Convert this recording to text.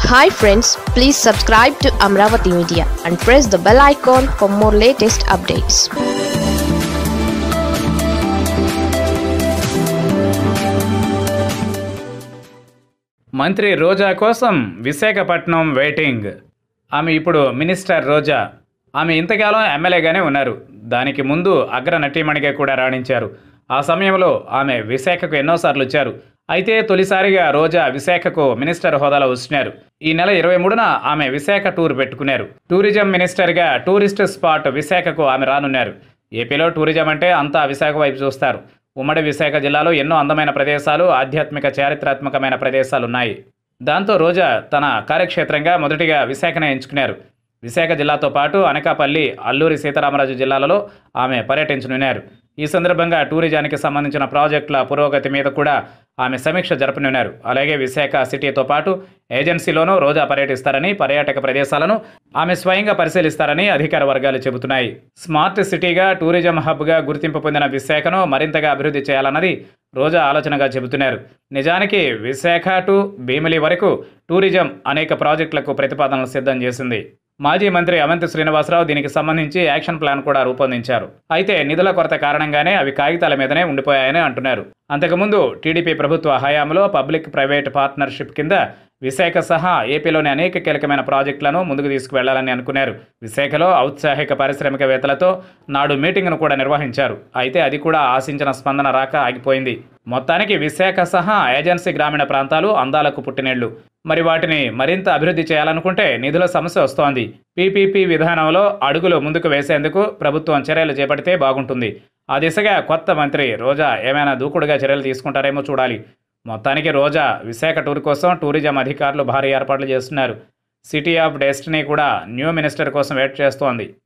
hi friends please subscribe to Amaravati media and press the bell icon for more latest updates మంత్రి రోజా కోసం Visakhapatnam waiting ఆమె ఇప్పుడు minister రోజా ఆమె ఇంతకాలం ఎమ్మెల్యేగానే ఉన్నారు దానికి ముందు అగ్ర నటీమణిగా కూడా రాణించారు ఆ సమయంలో ఆమె విశాఖకు ఎన్నోసార్లు వచ్చారు అయితే తొలిసారిగా రోజా విశాఖకు మినిస్టర్ హోదాలో వచ్చినారు ఈ నెల ఇరవై మూడున ఆమె విశాఖ టూర్ పెట్టుకున్నారు టూరిజం మినిస్టర్గా టూరిస్ట్ స్పాట్ విశాఖకు ఆమె రానున్నారు ఏపీలో టూరిజం అంటే అంతా విశాఖ వైపు చూస్తారు ఉమ్మడి విశాఖ జిల్లాలో ఎన్నో అందమైన ప్రదేశాలు ఆధ్యాత్మిక చారిత్రాత్మకమైన ప్రదేశాలు ఉన్నాయి దాంతో రోజా తన కార్యక్షేత్రంగా మొదటిగా విశాఖనే ఎంచుకున్నారు విశాఖ జిల్లాతో పాటు అనకాపల్లి అల్లూరి సీతారామరాజు జిల్లాలలో ఆమె పర్యటించనున్నారు ఈ సందర్భంగా టూరిజానికి సంబంధించిన ప్రాజెక్టుల పురోగతి మీద కూడా ఆమె సమీక్ష జరపనున్నారు అలాగే విశాఖ సిటీతో పాటు ఏజెన్సీలోనూ రోజా పర్యటిస్తారని పర్యాటక ప్రదేశాలను ఆమె స్వయంగా పరిశీలిస్తారని అధికార వర్గాలు చెబుతున్నాయి స్మార్ట్ సిటీగా టూరిజం హబ్గా గుర్తింపు పొందిన విశాఖను మరింతగా అభివృద్ధి చేయాలన్నది రోజా ఆలోచనగా చెబుతున్నారు నిజానికి విశాఖ టు భీమిలి వరకు టూరిజం అనేక ప్రాజెక్టులకు ప్రతిపాదనలు సిద్ధం చేసింది మాజీ మంత్రి అవంతి శ్రీనివాసరావు దీనికి సంబంధించి యాక్షన్ ప్లాన్ కూడా రూపొందించారు అయితే నిధుల కొరత కారణంగానే అవి కాగితాల మీదనే ఉండిపోయాయని అంటున్నారు అంతకుముందు టీడీపీ ప్రభుత్వ హయాంలో పబ్లిక్ ప్రైవేట్ పార్ట్నర్షిప్ కింద విశాఖ సహా ఏపీలోని అనేక కీలకమైన ప్రాజెక్టులను ముందుకు తీసుకువెళ్లాలని అనుకున్నారు విశాఖలో ఔత్సాహిక పారిశ్రామికవేత్తలతో నాడు మీటింగ్ను కూడా నిర్వహించారు అయితే అది కూడా ఆశించిన స్పందన రాక ఆగిపోయింది మొత్తానికి విశాఖ సహా ఏజెన్సీ గ్రామీణ ప్రాంతాలు అందాలకు పుట్టినేళ్లు మరి వాటిని మరింత అభివృద్ధి చేయాలనుకుంటే నిధుల సమస్య వస్తోంది పీపీపీ విధానంలో అడుగులు ముందుకు వేసేందుకు ప్రభుత్వం చర్యలు చేపడితే బాగుంటుంది ఆ దిశగా కొత్త మంత్రి రోజా ఏమైనా దూకుడుగా చర్యలు తీసుకుంటారేమో చూడాలి మొత్తానికి రోజా విశాఖ టూర్ కోసం టూరిజం అధికారులు భారీ ఏర్పాట్లు చేస్తున్నారు సిటీ ఆఫ్ డెస్టినీ కూడా న్యూ మినిస్టర్ కోసం వెయిట్ చేస్తోంది